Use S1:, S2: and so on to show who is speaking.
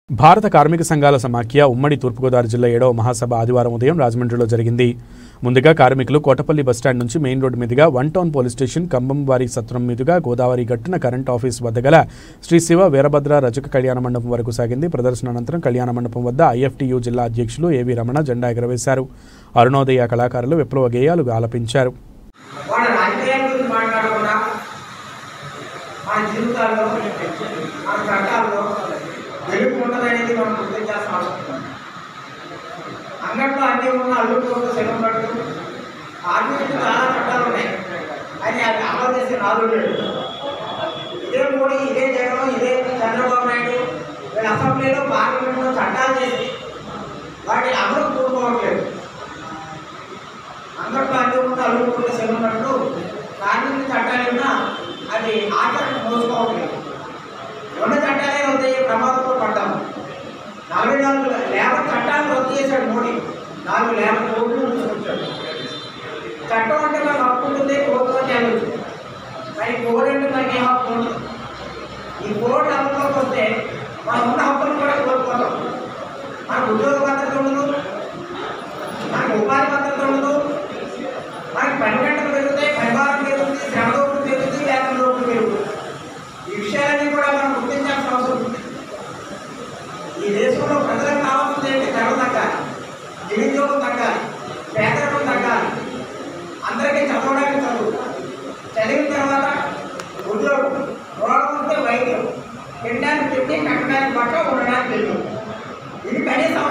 S1: భారత కార్మిక సంఘాల సమాఖ్య ఉమ్మడి తూర్పుగోదావరి జిల్లా ఏడవ మహాసభ ఆదివారం ఉదయం రాజమండ్రిలో జరిగింది ముందుగా కార్మికులు కోటపల్లి బస్టాండ్ నుంచి మెయిన్ రోడ్డు మీదుగా one town police station Kambamvari Satram మీదుగా గోదావరి గట్టున కరెంట్ ఆఫీస్ వద్ద గల శ్రీ శివ వీరభద్ర రజక కళ్యాణ మండపం వరకు సాగింది ప్రదర్శన అనంతరం కళ్యాణ మండపం వద్ద ఐఎఫ్టియు జిల్లా అధ్యక్షులు ఏవి రమణ జెండా ఎగరవేశారు అరుణోదయ కళాకారులు విప్లవ గేయాలు ఆలపించారు
S2: వాళ్ళ రాజకీయాల గురించి మాట్లాడకుండా మన జీవితాల్లో మన చట్టాల్లో వెలుగు ఉన్నదనేది మనం గుర్తించాల్సిన అవసరం ఉంది. అంగట్లో అన్ని ఉన్న అల్లుకోవడం సెలవు పట్టు ఆర్థిక చాలా చట్టాలు ఉన్నాయి అని అవి అమలు చేసే నాలుగు లేడు ఇదే మోడీ ఇదే జగన్ ఇదే చంద్రబాబు నాయుడు వీళ్ళ అసెంబ్లీలో పార్లమెంట్లో చట్టాలు చేసి వాటి అమలు కూడుకోవట్లేదు అందరితో అన్ని ఉంటే అల్లుకుంటే సెలవున్నట్టు కార్మిక చట్టాలన్నా అది ఆచరణ మోసుకోవట్లేదు ఉన్న చట్టాలే రద్దు అయ్యే ప్రమాదంలో పడ్డాము నలభై నాలుగు లేబర్ చట్టాలు రద్దు చేశాడు మోడీ నాలుగు లేబర్ కోర్టులు తీసుకొచ్చాడు చట్టం అంటే మనకు హక్కు ఉంటుంది కోర్టులో చేయవచ్చు కానీ కోడ్ అంటే మనకి ఏం హక్కు ఉండదు ఈ కోడ్ అమలులోకి వస్తే మనం ఉన్న హక్కులు కూడా కోల్పోతాం మనకు ఉద్యోగ భద్రత ఉండదు మనకు ఉపాధి భద్రత ఉండదు మనకి పని గంటలు పెరుగుతాయి పరివారం పెరుగుతుంది శ్రమ దోపిడీ పెరుగుతుంది వేతన దోపిడీ పెరుగుతుంది ఈ విషయాలన్నీ కూడా మనం గుర్తించాల్సిన అవసరం ఉంది ఈ దేశంలో ప్రజలకు కావాల్సింది ఏంటి ధర తగ్గాలి నిరుద్యోగం తగ్గాలి పేదరికం తగ్గాలి అందరికీ చదవడానికి చదువు చదివిన తర్వాత ఉద్యోగం రోగం ఉంటే వైద్యం తినడానికి తిండి కట్టడానికి బట్ట ఉండడానికి ఇల్లు ఇది కనీసం